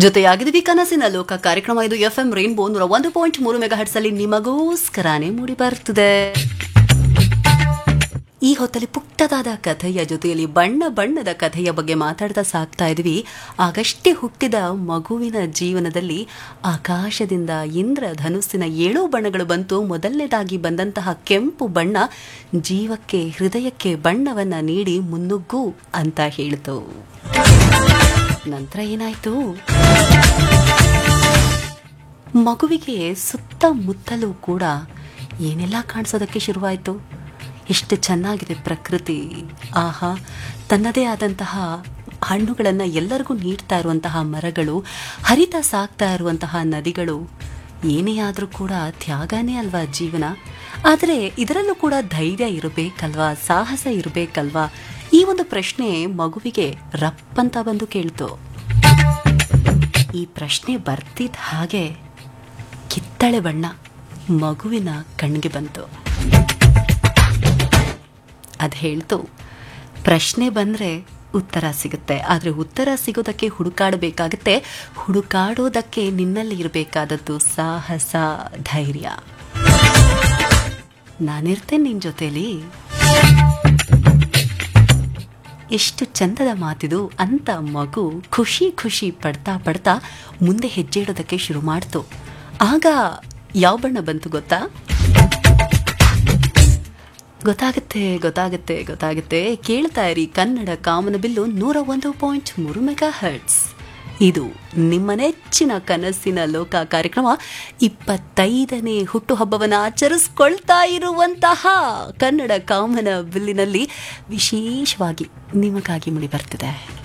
ಜೊತೆಯಾಗಿದ್ದೀವಿ ಕನಸಿನ ಲೋಕ ಕಾರ್ಯಕ್ರಮ ಇದು ಎಫ್ ಎಂ ರೈನ್ಬೋ ನೂರ ಒಂದು ಪಾಯಿಂಟ್ ಮೂರು ಮೆಗಾ ಹರ್ಟ್ಸಲ್ಲಿ ನಿಮಗೋಸ್ಕರನೇ ಮೂಡಿ ಬರ್ತಿದೆ ಈ ಹೊತ್ತಲ್ಲಿ ಪುಟ್ಟದಾದ ಕಥೆಯ ಜೊತೆಯಲ್ಲಿ ಬಣ್ಣ ಬಣ್ಣದ ಕಥೆಯ ಬಗ್ಗೆ ಮಾತಾಡ್ತಾ ಸಾಕ್ತಾ ಇದ್ವಿ ಆಗಷ್ಟೇ ಹುಟ್ಟಿದ ಮಗುವಿನ ಜೀವನದಲ್ಲಿ ಆಕಾಶದಿಂದ ಇಂದ್ರ ಧನುಸ್ಸಿನ ಏಳು ಬಣ್ಣಗಳು ಬಂತು ಮೊದಲನೇದಾಗಿ ಬಂದಂತಹ ಕೆಂಪು ಬಣ್ಣ ಜೀವಕ್ಕೆ ಹೃದಯಕ್ಕೆ ಬಣ್ಣವನ್ನ ನೀಡಿ ಮುನ್ನುಗ್ಗು ಅಂತ ಹೇಳಿತು ನಂತರ ಏನಾಯ್ತು ಮಗುವಿಗೆ ಸುತ್ತಮುತ್ತಲೂ ಕೂಡ ಏನೆಲ್ಲ ಕಾಣಿಸೋದಕ್ಕೆ ಶುರುವಾಯಿತು ಎಷ್ಟು ಚೆನ್ನಾಗಿದೆ ಪ್ರಕೃತಿ ಆಹಾ ತನ್ನದೇ ಆದಂತಹ ಹಣ್ಣುಗಳನ್ನು ಎಲ್ಲರಿಗೂ ನೀಡ್ತಾ ಇರುವಂತಹ ಮರಗಳು ಹರಿತಾ ಸಾಕ್ತಾ ಇರುವಂತಹ ನದಿಗಳು ಏನೇ ಆದರೂ ಕೂಡ ತ್ಯಾಗನೇ ಅಲ್ವಾ ಜೀವನ ಆದರೆ ಇದರಲ್ಲೂ ಕೂಡ ಧೈರ್ಯ ಇರಬೇಕಲ್ವಾ ಸಾಹಸ ಇರಬೇಕಲ್ವಾ ಈ ಒಂದು ಪ್ರಶ್ನೆ ಮಗುವಿಗೆ ರಪ್ಪಂತ ಬಂದು ಕೇಳ್ತು ಈ ಪ್ರಶ್ನೆ ಬರ್ತಿದ್ದ ಹಾಗೆ ಕಿತ್ತಳೆ ಬಣ್ಣ ಮಗುವಿನ ಕಣ್ಣಿಗೆ ಬಂತು ಅದು ಹೇಳ್ತು ಪ್ರಶ್ನೆ ಬಂದರೆ ಉತ್ತರ ಸಿಗುತ್ತೆ ಆದರೆ ಉತ್ತರ ಸಿಗೋದಕ್ಕೆ ಹುಡುಕಾಡಬೇಕಾಗತ್ತೆ ಹುಡುಕಾಡೋದಕ್ಕೆ ನಿನ್ನಲ್ಲಿ ಇರಬೇಕಾದದ್ದು ಸಾಹಸ ಧೈರ್ಯ ನಾನಿರ್ತೇನೆ ನಿನ್ನ ಜೊತೆಲಿ ಎಷ್ಟು ಚಂದದ ಮಾತಿದು ಅಂತ ಮಗು ಖುಷಿ ಖುಷಿ ಪಡ್ತಾ ಪಡ್ತಾ ಮುಂದೆ ಹೆಜ್ಜೆ ಇಡೋದಕ್ಕೆ ಶುರು ಮಾಡ್ತು ಆಗ ಯಾವ ಬಣ್ಣ ಬಂತು ಗೊತ್ತಾ ಗೊತ್ತಾಗುತ್ತೆ ಗೊತ್ತಾಗುತ್ತೆ ಗೊತ್ತಾಗುತ್ತೆ ಕೇಳ್ತಾ ಇರಿ ಕನ್ನಡ ಕಾಮನಬಿಲ್ಲು ನೂರ ಒಂದು ಪಾಯಿಂಟ್ ಮೂರು ಮೆಗಾ ಹರ್ಟ್ಸ್ ಇದು ನಿಮ್ಮ ನೆಚ್ಚಿನ ಕನಸಿನ ಲೋಕ ಕಾರ್ಯಕ್ರಮ ಇಪ್ಪತ್ತೈದನೇ ಹುಟ್ಟುಹಬ್ಬವನ್ನು ಆಚರಿಸ್ಕೊಳ್ತಾ ಇರುವಂತಹ ಕನ್ನಡ ಕಾಮನ ಬಿಲ್ಲಿನಲ್ಲಿ ವಿಶೇಷವಾಗಿ ನಿಮಗಾಗಿ ಮುಡಿ ಬರ್ತಿದೆ